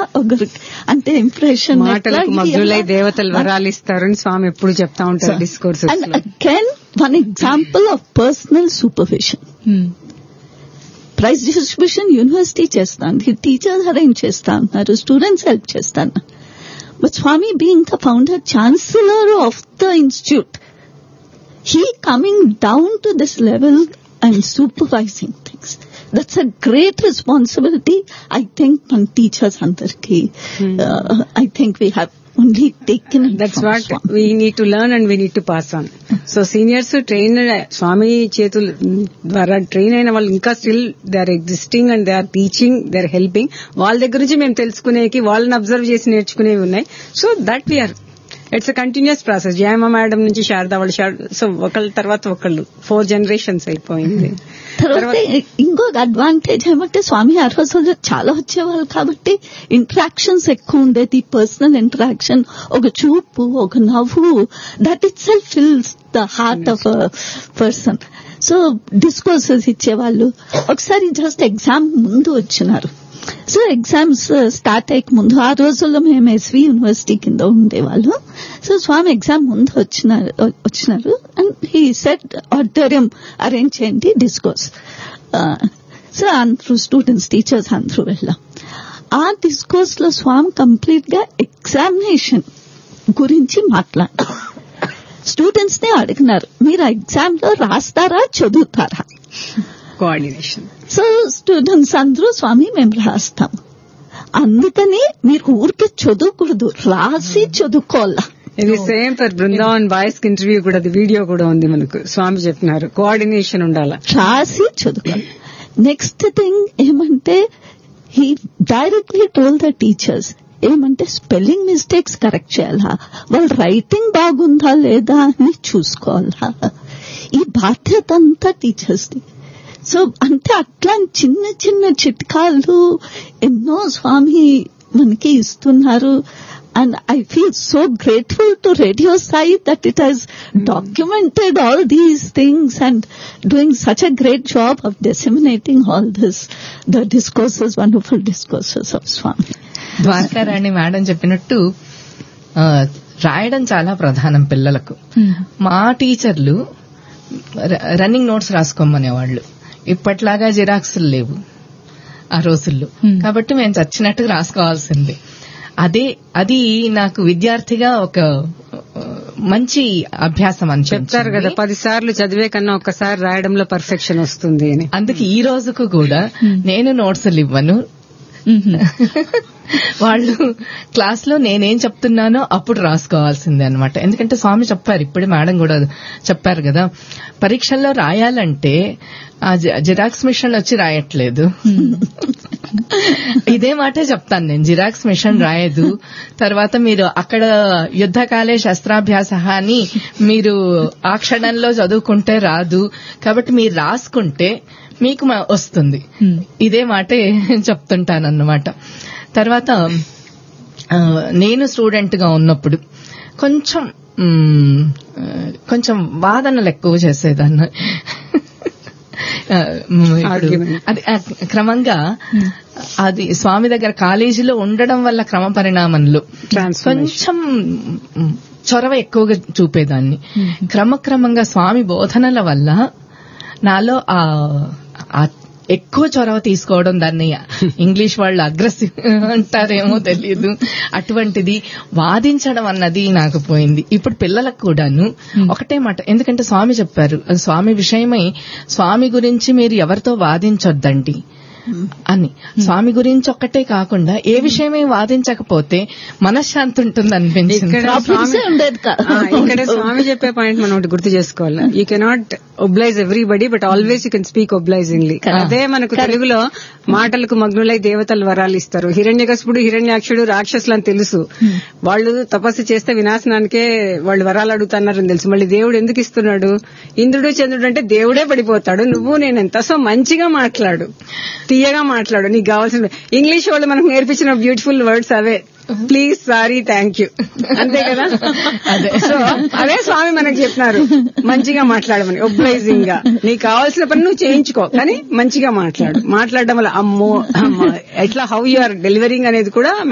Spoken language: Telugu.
ఒకరికి అంటే ఇంప్రెషన్ మాటలకు మగ్గులై దేవతలు వరాలు ఇస్తారని స్వామి ఎప్పుడు చెప్తా ఉంటారు discourse and again one example of personal supervision prize distribution university చేస్తాను టీచర్స్ అరేంజ్ చేస్తా ఉన్నారు స్టూడెంట్స్ హెల్ప్ చేస్తాను but Swami being the founder chancellor of the institute he coming down to this level and supervising things. That's a great responsibility. I think on teachers andarki. Uh, I think we have only taken it that's from what Swami. We need to learn and we need to pass on so seniors train Swami చేతుల ద్వారా ట్రైన్ అయిన వాళ్ళు ఇంకా still they are existing and they are teaching they are helping వాళ్ళ దగ్గర నుంచి మేము తెలుసుకునేకి వాళ్ళని అబ్జర్వ్ చేసి నేర్చుకునేవి ఉన్నాయి so that we're it's a continuous process Jayamma madam నుంచి శారదా వాళ్ళు సో ఒకళ్ళ తర్వాత ఒకళ్ళు ఫోర్ జనరేషన్స్ అయిపోయింది తర్వాత ఇంకొక అడ్వాంటేజ్ ఏమంటే స్వామి ఆ రోజుల్లో చాలా వచ్చేవాళ్ళు కాబట్టి ఇంటరాక్షన్స్ ఎక్కువ ఉండేది పర్సనల్ ఇంటరాక్షన్ ఒక చూపు ఒక నవ్వు that itself fills the heart of person so discourses ఇచ్చేవాళ్ళు ఒకసారి జస్ట్ ఎగ్జామ్ ముందు వచ్చినారు సో ఎగ్జామ్స్ స్టార్ట్ అయ్యక ముందు ఆ రోజుల్లో మేము ఎస్వి యూనివర్సిటీ కింద ఉండేవాళ్ళు సో స్వామి ఎగ్జామ్ ముందు వచ్చినారు వచ్చినారు and he set auditorium arrange చేయండి డిస్కోర్స్ సో అందరూ స్టూడెంట్స్ టీచర్స్ అందరూ వెళ్ళాం ఆ డిస్కోర్స్ లో స్వామి కంప్లీట్ గా ఎగ్జామినేషన్ గురించి మాట్లాడారు స్టూడెంట్స్ ని అడిగినారు మీరు ఎగ్జామ్ లో రాస్తారా చదువుతారా కోఆర్డినేషన్ సో స్టూడెంట్స్ అందరూ స్వామి మేము రాస్తాం అందుకని మీరు ఊరికే చదువుకూడదు రాసి చదువుకోవాలా ఇది సేమ్ ఫర్ బృందావన్ బాయ్స్ కి ఇంటర్వ్యూ కూడా అది వీడియో కూడా ఉంది మనకు స్వామి చెప్పినారు కోఆర్డినేషన్ ఉండాలా రాసి చదువుకోవాలి నెక్స్ట్ థింగ్ ఏమంటే he directly told the teachers ఏమంటే స్పెల్లింగ్ మిస్టేక్స్ కరెక్ట్ చేయాలా వాళ్ళ రైటింగ్ బాగుందా లేదా అని చూసుకోవాలా ఈ బాధ్యత అంతా టీచర్స్ది సో అంటే అట్లా చిన్న చిన్న చిట్కాలు ఎన్నో స్వామి మనకి ఇస్తున్నారు and I feel so grateful to radio Sai that it he's documented all these things and doing such a great job of disseminating all this the discourses wonderful discourses of Swami Dwarakarani madam చెప్పినట్టు ఆ, రాయడం చాలా ప్రధానం పిల్లలకు మా టీచర్లు ర- రన్నింగ్ నోట్స్ రాసుకోమనేవాళ్ళు ఇప్పట్లాగా జిరాక్సులు లేవు ఆ రోజుల్లో కాబట్టి మేము చచ్చినట్టుగా రాసుకోవాల్సిందే అదే అది నాకు విద్యార్థిగా ఒక ఆ, మంచి అభ్యాసం అని చెప్తారు కదా పది సార్లు చదివే కన్నా ఒక్కసారి రాయడంలో పర్ఫెక్షన్ వస్తుంది అని అందుకే ఈ రోజుకు కూడా నేను నోట్స్లు ఇవ్వను వాళ్ళు క్లాస్ లో నేనేం చెప్తున్నానో అప్పుడు రాసుకోవాల్సిందే అనమాట ఎందుకంటే స్వామి చెప్పారు ఇప్పుడే మేడం కూడా చెప్పారు కదా పరీక్షల్లో రాయాలంటే ఆ జ- జిరాక్స్ మిషన్ వచ్చి రాయట్లేదు ఇదే మాటే చెప్తాను నేను జిరాక్స్ మిషన్ రాయదు తర్వాత మీరు అక్కడ యుద్ధకాలే శస్త్రాభ్యాస అని మీరు ఆ క్షణంలో చదువుకుంటే రాదు కాబట్టి మీరు రాసుకుంటే మీకు మ- వస్తుంది ఇదే మాటే చెప్తుంటానన్నమాట తర్వాత ఆ, నేను స్టూడెంట్ గా ఉన్నప్పుడు కొంచెం మ్, ఆ, కొంచెం వాదనలు ఎక్కువ చేసేదాన్ని ఆ, మ్, ఇప్పుడు Argument. అది ఆ, క్రమంగా అది స్వామి దగ్గర కాలేజీలో ఉండడం వల్ల క్రమ పరిణామంలో Transformation. కొంచెం మ్, చొరవ ఎక్కువగా చూపేదాన్ని క్రమక్రమంగా స్వామి బోధనల వల్ల నాలో ఆ ఆ ఎక్కువ చొరవ తీసుకోవడం దాన్ని ఇంగ్లీష్ వాళ్ళు అగ్రెసివ్ అంటారేమో తెలియదు అటువంటిది వాదించడం అన్నది నాకు పోయింది ఇప్పుడు పిల్లలకు కూడాను ఒకటే మాట ఎందుకంటే స్వామి చెప్పారు స్వామి విషయమై స్వామి గురించి మీరు ఎవరితో వాదించొద్దండి అని స్వామి గురించి ఒక్కటే కాకుండా ఏ విషయమే వాదించకపోతే మనశ్శాంతి ఉంటుంది అనిపించింది ఇక్కడ Problems ఏ ఉండేది కాదు. ఆ, ఇక్కడ స్వామి చెప్పే పాయింట్ మనం ఒకటి గుర్తు చేసుకోవాలి you cannot oblige everybody but always you can speak obligingly అదే మనకు తెలుగులో మాటలకు మగ్నులై దేవతలు వరాలు ఇస్తారు హిరణ్యకశపుడు హిరణ్యాక్షుడు రాక్షసులు అని తెలుసు వాళ్ళు తపస్సు చేస్తే వినాశనానికే వాళ్ళు వరాలు అడుగుతున్నారని తెలుసు మళ్ళీ దేవుడు ఎందుకు ఇస్తున్నాడు ఇంద్రుడు చంద్రుడు అంటే దేవుడే పడిపోతాడు నువ్వు నేనెంత సో మంచిగా మాట్లాడు తీయగా మాట్లాడు నీకు కావాల్సిన ఇంగ్లీష్ వాళ్ళు మనకు నేర్పించిన బ్యూటిఫుల్ వర్డ్స్ అవే ప్లీజ్ సారీ థ్యాంక్ యూ అంతే కదా అదే. సో అదే స్వామి మనకు చెప్పినారు మంచిగా మాట్లాడమని ఒబ్లైజింగ్ గా నీకు కావాల్సిన పని నువ్వు చేయించుకో కానీ మంచిగా మాట్లాడు మాట్లాడడం వల్ల అమ్మో అమ్మ, ఎట్లా హౌ యు ఆర్ డెలివరింగ్ అనేది కూడా